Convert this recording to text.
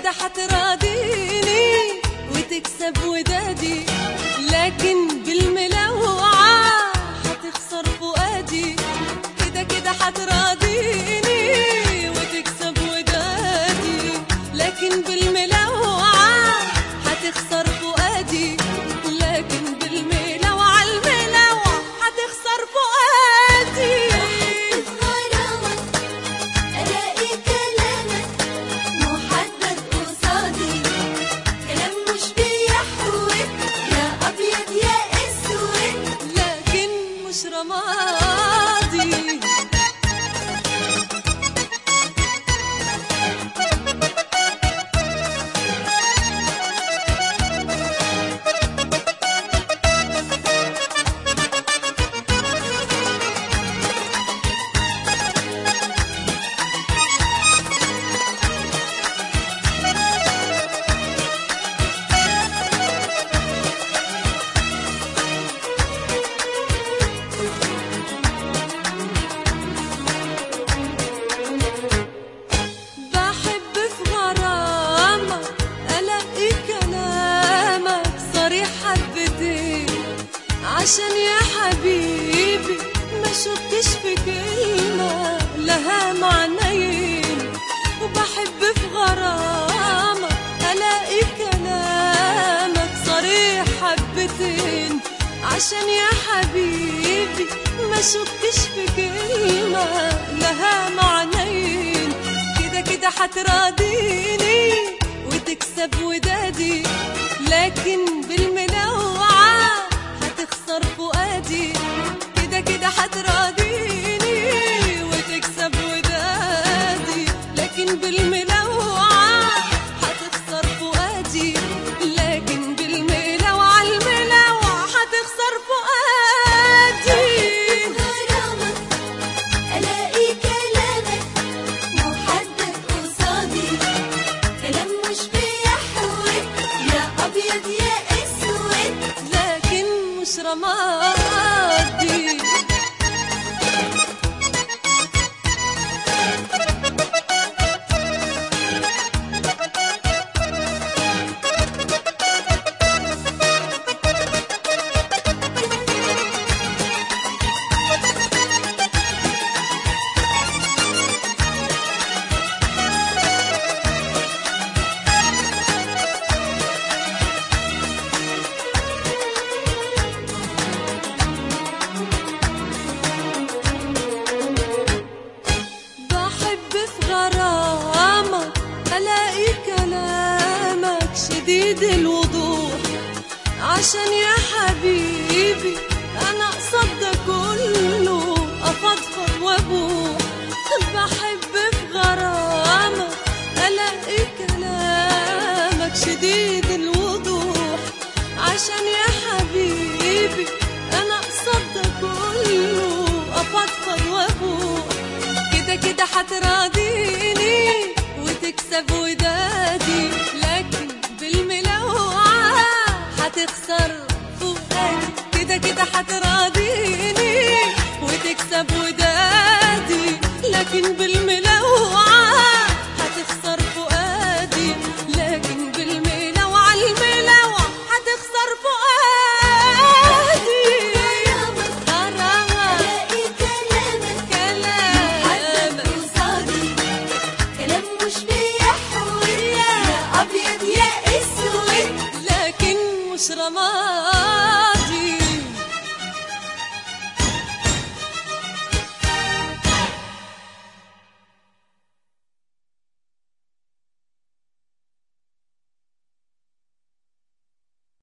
كده هتراضيني وتكسب ودادي لكن بالملوعة هتخسر فؤادي كده كده هتراضيني وتكسب ودادي لكن بالملوعة هتخسر فؤادي لكن بالملوعة الملوعة هتخسر فؤادي غرامك ألاقي كلامك محدد قصادي كلام مش بيحوك يا أبيض يا أسود لكن مش رمادي بحب في غرامك ألاقي كلامك صريح حبتين عشان يا حبيبي ما شفتش في كلمة لها معنيين وبحب في غرامك ألاقي كلامك صريح حبتين عشان يا حبيبي ما شفتش في كلمة لها معنيين كده كده هتراضيني وتكسب ودادي لكن بالمنوعة هتخسر فؤادي كده كده هتراضيني وتكسب ودادي لكن بالمنوعة هتخسر فؤادي لكن بالملوعة الملوعة هتخسر فؤادي غرامك ألاقي كلامك محدد قصادي كلام مش بيحوك يا أبيض يا أسود لكن مش رمادي بحب في غرامك ألاقي كلامك شديد الوضوح عشان يا حبيبي أنا قصد ده كله أفضفض وأبوح بحب في غرامك ألاقي كلامك شديد الوضوح عشان يا حبيبي أنا قصد ده كله أفضفض وأبوح كده كده هتراضيني وتكسب ودادي لكن بالملوعة هتخسر فؤادي كده كده هتراضيني وتكسب ودادي